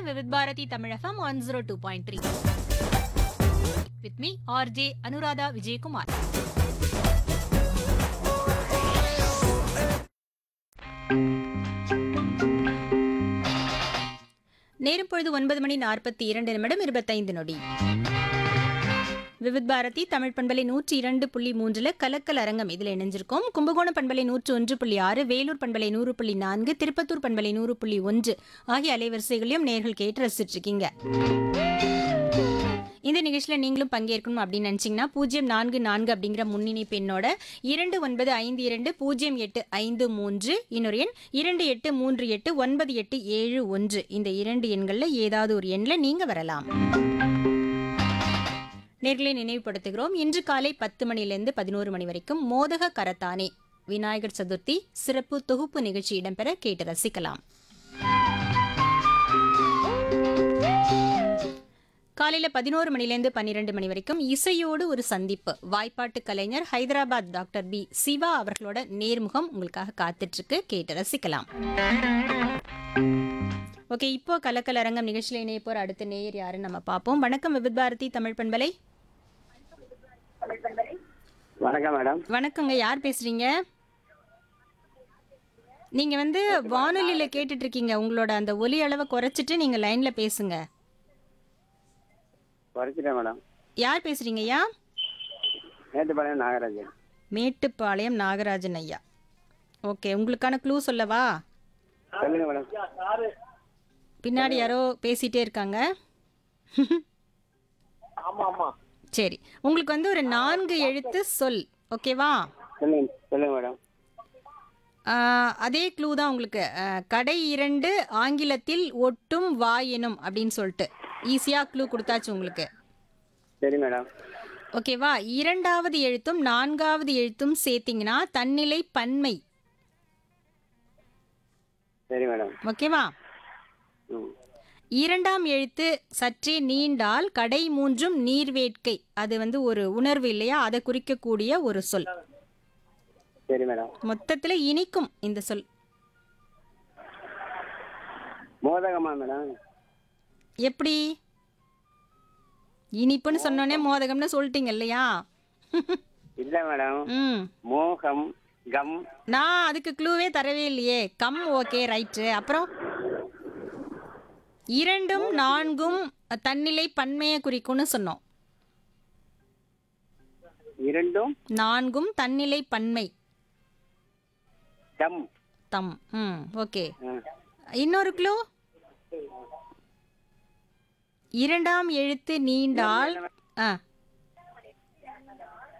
Vividh Bharati Tamilagam one zero two point three with me RJ Anuradha Vijayakumar நேரம் பொழுது ஒன்பது மணி நாற்பத்தி இரண்டு நிமிடம் இருபத்தைந்து நொடி விவித் பாரதி தமிழ் பண்பலை நூற்றி இரண்டு புள்ளி மூன்றுல கலக்கல் அரங்கம் இதில் இணைஞ்சிருக்கோம் கும்பகோணம் பண்பலை நூற்று ஒன்று புள்ளி ஆறு வேலூர் பண்பலை நூறு புள்ளி நான்கு திருப்பத்தூர் பண்பலை நூறு புள்ளி ஒன்று ஆகிய அலைவரிசைகளையும் நேர்கள் கேட்டு ரசிச்சிட்டு இருக்கீங்க இந்த நிகழ்ச்சியில் நீங்களும் பங்கேற்கணும் அப்படின்னு நினச்சிங்கன்னா பூஜ்ஜியம் நான்கு நான்கு அப்படிங்கிற முன்னிணைப்பு எண்ணோட இரண்டு ஒன்பது ஐந்து இரண்டு பூஜ்ஜியம் எட்டு ஐந்து மூன்று இன்னொரு எண் இரண்டு எட்டு மூன்று எட்டு ஒன்பது எட்டு ஏழு ஒன்று இந்த இரண்டு எண்களில் ஏதாவது ஒரு எண்ணில் நீங்கள் வரலாம் நேர்களை நினைவுபடுத்துகிறோம் இன்று காலை பத்து மணியிலிருந்து பதினோரு மணி வரைக்கும் மோதக கரத்தானே விநாயகர் சதுர்த்தி சிறப்பு தொகுப்பு நிகழ்ச்சி இடம்பெற கேட்டு ரசிக்கலாம் காலையில பதினோரு மணிலேருந்து பன்னிரெண்டு மணி வரைக்கும் இசையோடு ஒரு சந்திப்பு வாய்ப்பாட்டு கலைஞர் ஹைதராபாத் டாக்டர் பி சிவா அவர்களோட நேர்முகம் உங்களுக்காக காத்துட்டு இருக்கு கேட்டு ரசிக்கலாம் ஓகே இப்போ கலக்கல் அரங்கம் நிகழ்ச்சியில் இணைய போற அடுத்த நேயர் யாருன்னு நம்ம பார்ப்போம் வணக்கம் விபித் பாரதி தமிழ் பண்பலை வணக்கம் மேடம் வணக்கங்க யார் பேசுறீங்க நீங்க வந்து வானொலியில கேட்டுட்டு இருக்கீங்க உங்களோட அந்த ஒலி அளவை குறைச்சிட்டு நீங்க லைன்ல பேசுங்க குறைச்சிட்டேன் மேடம் யார் பேசுறீங்க ஐயா மேட்டுப்பாளையம் நாகராஜன் மேட்டுப்பாளையம் நாகராஜன் ஐயா ஓகே உங்களுக்கான க்ளூ சொல்லவா சொல்லுங்க மேடம் பின்னாடி யாரோ பேசிட்டே இருக்காங்க ஆமா ஆமா சரி உங்களுக்கு வந்து ஒரு நான்கு எழுத்து சொல் ஓகேவா சொல்லுங்க சொல்லுங்க மேடம் ஆஹ், அதே க்ளூ தான் உங்களுக்கு ஆஹ், கடை இரண்டு ஆங்கிலத்தில் ஒட்டும் வாயெனும் அப்படின்னு சொல்லிட்டு ஈஸியாக க்ளூ கொடுத்தாச்சு உங்களுக்கு சரி மேடம் ஓகேவா இரண்டாவது எழுத்தும் நான்காவது எழுத்தும் சேர்த்தீங்கன்னா தன்னிலை பன்மை சரி மேடம் ஓகேவா ம் இரண்டாம் எழுத்து சற்றே நீண்டால் கடை மூன்றும் நீர்வேட்கை அது வந்து ஒரு உணர்வு இல்லையா அதை குறிக்கக்கூடிய ஒரு சொல் சரி மேடம் மொத்தத்தில் இனிக்கும் இந்த சொல் மோதகமா மேடம் எப்படி இனிப்புன்னு சொன்னோன்னே மோதகம்னு சொல்லிட்டீங்க இல்லையா இல்ல மேடம் ம் மோகம் கம் நான் அதுக்கு க்ளூவே தரவே இல்லையே கம் ஓகே ரைட்டு அப்புறம் இரண்டும் நான்கும் தன்னிலை பன்மையை குறிக்கும்னு சொன்னோம் இரண்டும் நான்கும் தன்னிலை பன்மை கம் தம் ம் ஓகே ஆ. இன்னொரு க்ளூ இரண்டாம் எழுத்து நீண்டால் ஆ